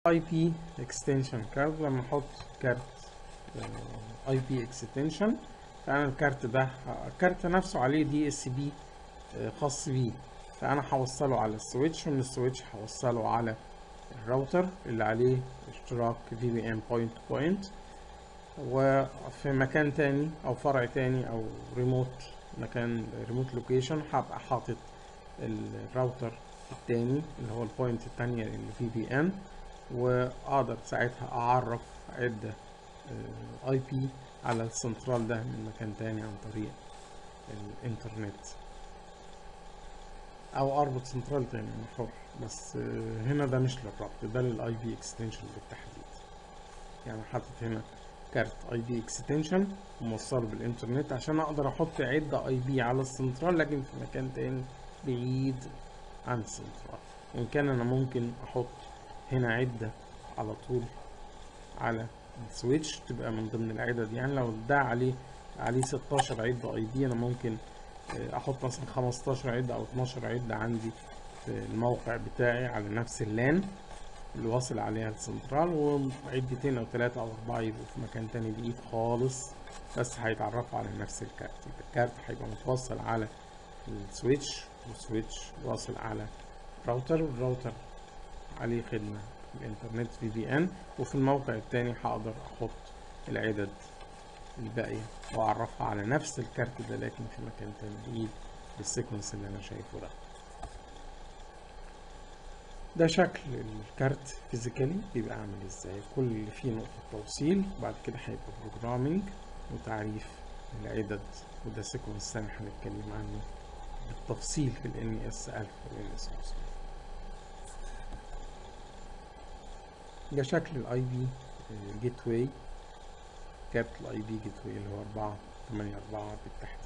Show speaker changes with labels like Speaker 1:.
Speaker 1: اي بي اكستنشن كارد لما احط كارت اي بي اكستنشن فانا الكارت ده الكارت نفسه عليه دي اس بي خاص بيه فانا هوصله على السويتش ومن السويتش هوصله على الراوتر اللي عليه اشتراك في بي ان بوينت تو بوينت وفي مكان تاني او فرع تاني او ريموت مكان ريموت لوكيشن هبقى حاطط الراوتر التاني اللي هو البوينت التانية اللي في بي ان واقدر ساعتها اعرف عدة اي بي على السنترال ده من مكان تاني عن طريق الانترنت او اربط سنترال تاني انا حر بس هنا ده مش للربط ده للاي بي اكستنشن بالتحديد يعني حاطط هنا كارت اي بي اكستنشن وموصله بالانترنت عشان اقدر احط عدة اي بي على السنترال لكن في مكان تاني بعيد عن السنترال وان كان انا ممكن احط هنا عدة على طول على السويتش تبقى من ضمن العدد يعني لو ده عليه عليه 16 عدة اي بي انا ممكن احط مثلا 15 عدة او 12 عدة عندي في الموقع بتاعي على نفس اللان اللي واصل عليها السنترال وعدتين او ثلاثة او اربعة يبقوا في مكان تاني بعيد خالص بس هيتعرفوا على نفس الكارت الكارت هيبقى متوصل على السويتش والسويتش واصل على راوتر والراوتر عليه خدمة الانترنت في بي ان وفي الموقع التاني هقدر احط العدد الباقية واعرفها على نفس الكارت ده لكن في مكان تاني بعيد بالسيكونس اللي انا شايفه ده ده شكل الكارت فيزيكالي بيبقى عامل ازاي كل اللي فيه نقطة توصيل وبعد كده هيبقى بروجرامينج وتعريف العدد وده سيكونس ثاني هنتكلم عنه بالتفصيل في ال NES 1000 وال NES 500 ده شكل الاي بي جيت واي كارت الاي بي جيت واي اللي هو 4 8 4 بالتحديد